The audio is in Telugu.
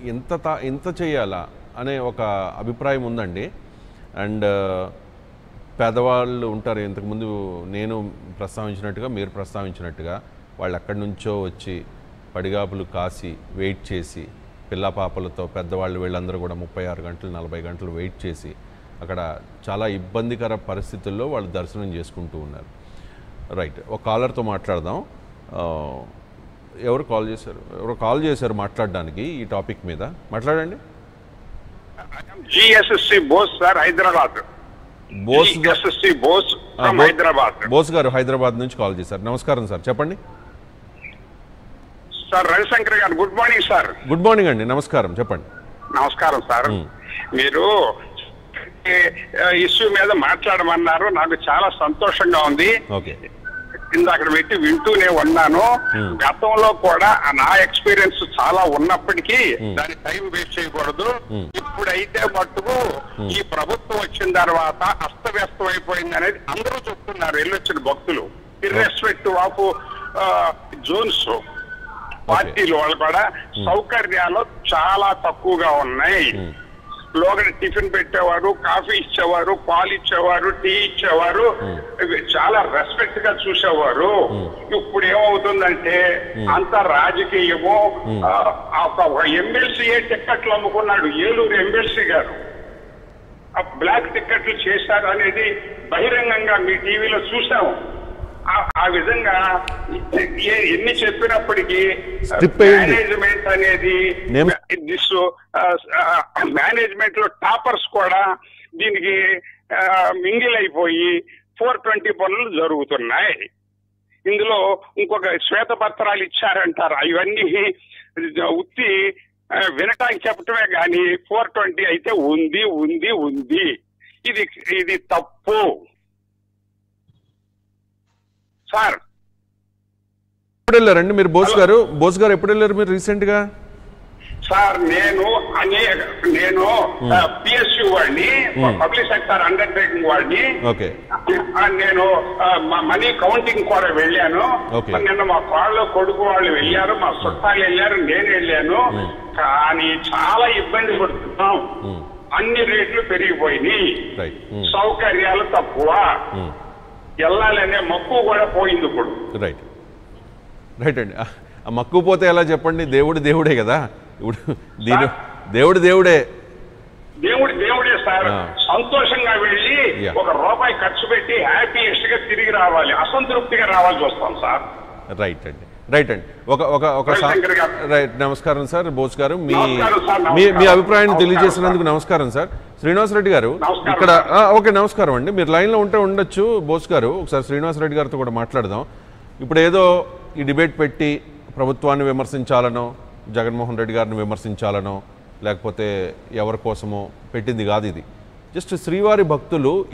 ఇంత తా ఇంత చేయాలా అనే ఒక అభిప్రాయం ఉందండి అండ్ పేదవాళ్ళు ఉంటారు ఇంతకుముందు నేను ప్రస్తావించినట్టుగా మీరు ప్రస్తావించినట్టుగా వాళ్ళు ఎక్కడి నుంచో వచ్చి పడిగాపులు కాసి వెయిట్ చేసి పిల్ల పాపలతో పెద్దవాళ్ళు వీళ్ళందరూ కూడా ముప్పై ఆరు గంటలు నలభై గంటలు వెయిట్ చేసి అక్కడ చాలా ఇబ్బందికర పరిస్థితుల్లో వాళ్ళు దర్శనం చేసుకుంటూ ఉన్నారు రైట్ ఒక కాలర్తో మాట్లాడదాం ఆ, ఎవరు కాల్ చేశారు ఎవరు కాల్ చేశారు మాట్లాడడానికి ఈ టాపిక్ మీద మాట్లాడండి జిఎస్ఎస్సి బోస్ సార్ హైదరాబాద్ బోస్ గా- జిఎస్ఎస్సి బోస్ ఆ, ఫ్రమ్ బో- హైదరాబాద్ బోస్ గారు హైదరాబాద్ నుంచి కాల్ చేశారు నమస్కారం సార్ చెప్పండి సార్ రవిశంకర్ గారు good morning sir good morning అండి నమస్కారం చెప్పండి నమస్కారం సార్ మీరు ఇష్యూ మీద మాట్లాడమన్నారు నాకు చాలా సంతోషంగా ఉంది ఓకే ఇందాక పెట్టి వింటూనే ఉన్నాను గతంలో కూడా నా ఎక్స్పీరియన్స్ చాలా ఉన్నప్పటికీ దాని టైం వేస్ట్ చేయకూడదు ఇప్పుడైతే మట్టుకు ఈ ప్రభుత్వం వచ్చిన తర్వాత అస్తవ్యస్తం అయిపోయింది అనేది అందరూ చెప్తున్నారు వెళ్ళొచ్చిన భక్తులు ఇర్రెస్పెక్టివ్ ఆఫ్ జోన్స్ పార్టీలు వాళ్ళు కూడా సౌకర్యాలు చాలా తక్కువగా ఉన్నాయి లోగడ టిఫిన్ పెట్టేవారు కాఫీ ఇచ్చేవారు పాలు ఇచ్చేవారు టీ ఇచ్చేవారు ఇవి చాలా రెస్పెక్ట్ గా చూసేవారు ఇప్పుడు ఏమవుతుందంటే అంత రాజకీయము ఆ, ఒక ఎమ్మెల్సీ టిక్కెట్లు అమ్ముకున్నాడు ఏలూరు ఎమ్మెల్సీ గారు ఆ బ్లాక్ టిక్కెట్లు చేశారు అనేది బహిరంగంగా మీ టీవీలో చూసాము ఆ- ఆ విధంగా ఏ- ఎన్ని చెప్పినప్పటికీ Strip అయ్యింది. మేనేజ్మెంట్ అనేది నేమ్- దిస్ మేనేజ్మెంట్ లో టాపర్స్ కూడా దీనికి మింగిల్ అయిపోయి ఫోర్ ట్వంటీ పనులు జరుగుతున్నాయి ఇందులో ఇంకొక శ్వేతపత్రాలు ఇచ్చారంటారు ఇవన్నీ ఉత్తి ఆ, వినటానికి చెప్పటమే కానీ ఫోర్ ట్వంటీ అయితే ఉంది ఉంది ఉంది ఇది ఇది తప్పు సార్ ఎప్పుడు వెళ్ళారండి మీరు బోస్ గారు బోస్ గారు ఎప్పుడు వెళ్ళారు మీరు రీసెంట్గా సార్ నేను అనే నేను పిఎస్యు వాడిని పబ్లిక్ సెక్టర్ అండర్టేకింగ్ వాడిని ఓకే ఆ, నేను ఆ, మా మనీ కౌంటింగ్ కూడా వెళ్ళాను Okay. నిన్న మా కాళ్ళు కొడుకు వాళ్ళు వెళ్ళారు మా చుట్టాలు వెళ్ళారు నేను వెళ్ళాను కానీ చాలా ఇబ్బంది పడుతున్నాం అన్ని రేట్లు పెరిగిపోయినాయి రైట్ సౌకర్యాలు తక్కువ వెళ్ళాలనే మక్కువ కూడా పోయింది ఇప్పుడు రైట్ రైట్ అండి ఆ- ఆ మక్కువ పోతే ఎలా చెప్పండి దేవుడు దేవుడే కదా ఇప్పుడు దీని దేవుడు దేవుడే దేవుడు దేవుడే సార్ ఆ. సంతోషంగా వెళ్ళి Yeah. ఒక రూపాయి ఖర్చు పెట్టి హ్యాపీయెస్ట్ గా తిరిగి రావాలి అసంతృప్తిగా రావాల్సి వస్తాం సార్ రైట్ అండి రైట్ అండి ఒక ఒక ఒక సా- రవిశంకర్ గారు. రైట్ నమస్కారం సార్ బోస్ గారు మీ నమస్కారం సార్, మీ మీ నమస్కారం. అభిప్రాయాన్ని నమస్కారం తెలియజేసినందుకు నమస్కారం సార్ శ్రీనివాస్ రెడ్డి గారు నమస్కారం ఇక్కడ సార్. ఆ, ఓకే నమస్కారం అండి మీరు లైన్లో ఉంటే ఉండొచ్చు బోస్ గారు ఒకసారి శ్రీనివాస్ రెడ్డి గారితో కూడా మాట్లాడదాం ఇప్పుడు ఏదో ఈ డిబేట్ పెట్టి ప్రభుత్వాన్ని విమర్శించాలనో జగన్మోహన్ రెడ్డి గారిని విమర్శించాలనో లేకపోతే ఎవరి కోసమో పెట్టింది కాదు ఇది జస్ట్ శ్రీవారి భక్తులు